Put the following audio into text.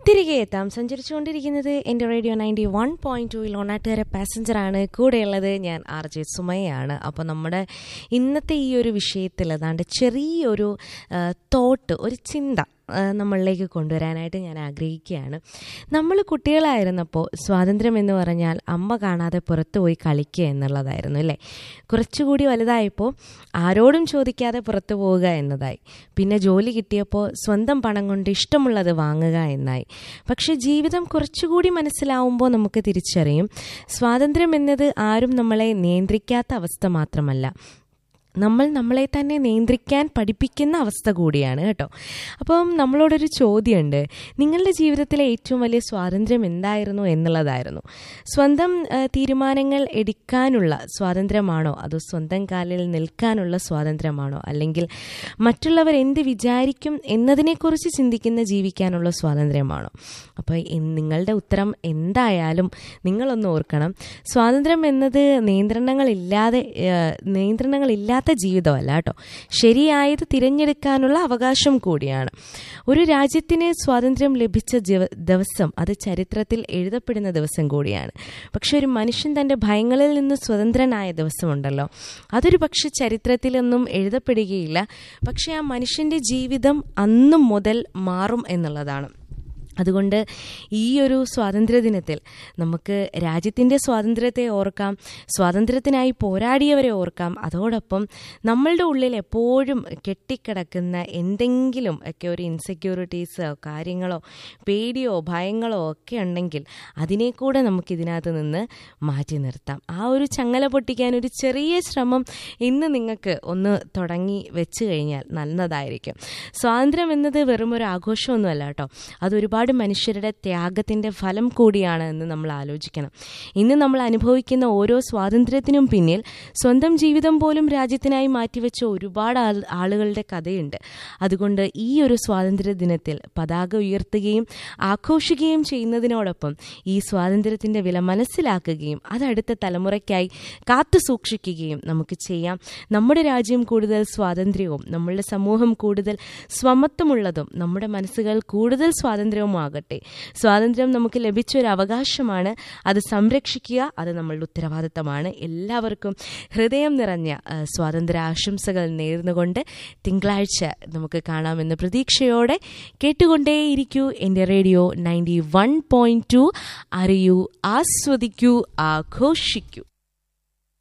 തിരികെ എത്താം സഞ്ചരിച്ചുകൊണ്ടിരിക്കുന്നത് എൻ്റെ റേഡിയോ നയൻറ്റി വൺ പോയിൻറ്റ് ടൂയിൽ ഓണാട്ടുകാരെ പാസഞ്ചറാണ് കൂടെയുള്ളത് ഞാൻ ആർ ജെ സുമയാണ് അപ്പോൾ നമ്മുടെ ഇന്നത്തെ ഈ ഒരു വിഷയത്തിൽ ഏതാണ്ട് ചെറിയൊരു തോട്ട് ഒരു ചിന്ത ആ, നമ്മളിലേക്ക് കൊണ്ടുവരാനായിട്ട് ഞാൻ ആഗ്രഹിക്കുകയാണ് നമ്മൾ കുട്ടികളായിരുന്നപ്പോൾ സ്വാതന്ത്ര്യം എന്ന് പറഞ്ഞാൽ അമ്മ കാണാതെ പുറത്തു പോയി കളിക്കുക എന്നുള്ളതായിരുന്നു അല്ലേ കുറച്ചുകൂടി വലുതായപ്പോൾ ആരോടും ചോദിക്കാതെ പുറത്തു പോവുക എന്നതായി പിന്നെ ജോലി കിട്ടിയപ്പോൾ സ്വന്തം പണം കൊണ്ട് ഇഷ്ടമുള്ളത് വാങ്ങുക എന്നായി പക്ഷെ ജീവിതം കുറച്ചുകൂടി മനസ്സിലാവുമ്പോൾ നമുക്ക് തിരിച്ചറിയും സ്വാതന്ത്ര്യം എന്നത് ആരും നമ്മളെ നിയന്ത്രിക്കാത്ത അവസ്ഥ മാത്രമല്ല നമ്മൾ നമ്മളെ തന്നെ നിയന്ത്രിക്കാൻ പഠിപ്പിക്കുന്ന അവസ്ഥ കൂടിയാണ് കേട്ടോ അപ്പം നമ്മളോടൊരു ചോദ്യമുണ്ട് നിങ്ങളുടെ ജീവിതത്തിലെ ഏറ്റവും വലിയ സ്വാതന്ത്ര്യം എന്തായിരുന്നു എന്നുള്ളതായിരുന്നു സ്വന്തം ആ, തീരുമാനങ്ങൾ എടുക്കാനുള്ള സ്വാതന്ത്ര്യമാണോ അതോ സ്വന്തം കാലിൽ നിൽക്കാനുള്ള സ്വാതന്ത്ര്യമാണോ അല്ലെങ്കിൽ മറ്റുള്ളവർ എന്ത് വിചാരിക്കും എന്നതിനെക്കുറിച്ച് ചിന്തിക്കുന്ന ജീവിക്കാനുള്ള സ്വാതന്ത്ര്യമാണോ അപ്പോൾ നിങ്ങളുടെ ഉത്തരം എന്തായാലും നിങ്ങളൊന്ന് ഓർക്കണം സ്വാതന്ത്ര്യം എന്നത് നിയന്ത്രണങ്ങളില്ലാതെ ഏഹ്, നിയന്ത്രണങ്ങളില്ലാത്ത ജീവിതമല്ല കേട്ടോ ശരിയായത് തിരഞ്ഞെടുക്കാനുള്ള അവകാശം കൂടിയാണ് ഒരു രാജ്യത്തിന് സ്വാതന്ത്ര്യം ലഭിച്ച ജീവ- ദിവസം അത് ചരിത്രത്തിൽ എഴുതപ്പെടുന്ന ദിവസം കൂടിയാണ് പക്ഷെ ഒരു മനുഷ്യൻ തൻ്റെ ഭയങ്ങളിൽ നിന്ന് സ്വതന്ത്രനായ ദിവസമുണ്ടല്ലോ അതൊരു പക്ഷെ ചരിത്രത്തിലൊന്നും എഴുതപ്പെടുകയില്ല പക്ഷെ ആ മനുഷ്യൻ്റെ ജീവിതം അന്നു മുതൽ മാറും എന്നുള്ളതാണ് അതുകൊണ്ട് ഈ ഒരു സ്വാതന്ത്ര്യദിനത്തിൽ നമുക്ക് രാജ്യത്തിൻ്റെ സ്വാതന്ത്ര്യത്തെ ഓർക്കാം സ്വാതന്ത്ര്യത്തിനായി പോരാടിയവരെ ഓർക്കാം അതോടൊപ്പം നമ്മളുടെ ഉള്ളിൽ എപ്പോഴും കെട്ടിക്കിടക്കുന്ന എന്തെങ്കിലും ഒക്കെ ഒരു ഇൻസെക്യൂരിറ്റീസോ കാര്യങ്ങളോ പേടിയോ ഭയങ്ങളോ ഒക്കെ ഉണ്ടെങ്കിൽ അതിനെ കൂടെ നമുക്ക് ഇതിനകത്ത് നിന്ന് മാറ്റി നിർത്താം ആ ഒരു ചങ്ങല പൊട്ടിക്കാൻ ഒരു ചെറിയ ശ്രമം ഇന്ന് നിങ്ങൾക്ക് ഒന്ന് തുടങ്ങി വെച്ച് കഴിഞ്ഞാൽ നല്ലതായിരിക്കും സ്വാതന്ത്ര്യം എന്നത് വെറും ഒരു ആഘോഷമൊന്നുമല്ല കേട്ടോ അത് ഒരുപാട് മനുഷ്യരുടെ ത്യാഗത്തിൻ്റെ ഫലം കൂടിയാണ് എന്ന് നമ്മൾ ആലോചിക്കണം ഇന്ന് നമ്മൾ അനുഭവിക്കുന്ന ഓരോ സ്വാതന്ത്ര്യത്തിനും പിന്നിൽ സ്വന്തം ജീവിതം പോലും രാജ്യത്തിനായി മാറ്റിവെച്ച ഒരുപാട് ആൾ ആളുകളുടെ കഥയുണ്ട് അതുകൊണ്ട് ഈ ഒരു സ്വാതന്ത്ര്യ ദിനത്തിൽ പതാക ഉയർത്തുകയും ആഘോഷിക്കുകയും ചെയ്യുന്നതിനോടൊപ്പം ഈ സ്വാതന്ത്ര്യത്തിൻ്റെ വില മനസ്സിലാക്കുകയും അത് അടുത്ത തലമുറയ്ക്കായി കാത്തു സൂക്ഷിക്കുകയും നമുക്ക് ചെയ്യാം നമ്മുടെ രാജ്യം കൂടുതൽ സ്വാതന്ത്ര്യവും നമ്മളുടെ സമൂഹം കൂടുതൽ സ്വമത്വമുള്ളതും നമ്മുടെ മനസ്സുകൾ കൂടുതൽ സ്വാതന്ത്ര്യവുമാകട്ടെ സ്വാതന്ത്ര്യം നമുക്ക് ലഭിച്ച ഒരു അവകാശമാണ് അത് സംരക്ഷിക്കുക അത് നമ്മളുടെ ഉത്തരവാദിത്തമാണ് എല്ലാവർക്കും ഹൃദയം നിറഞ്ഞ ആ, സ്വാതന്ത്ര്യ ആശംസകൾ നേർന്നുകൊണ്ട് തിങ്കളാഴ്ച നമുക്ക് കാണാമെന്ന പ്രതീക്ഷയോടെ കേട്ടുകൊണ്ടേയിരിക്കൂ എൻ്റെ radio ninety one point two അറിയൂ ആസ്വദിക്കൂ ആഘോഷിക്കൂ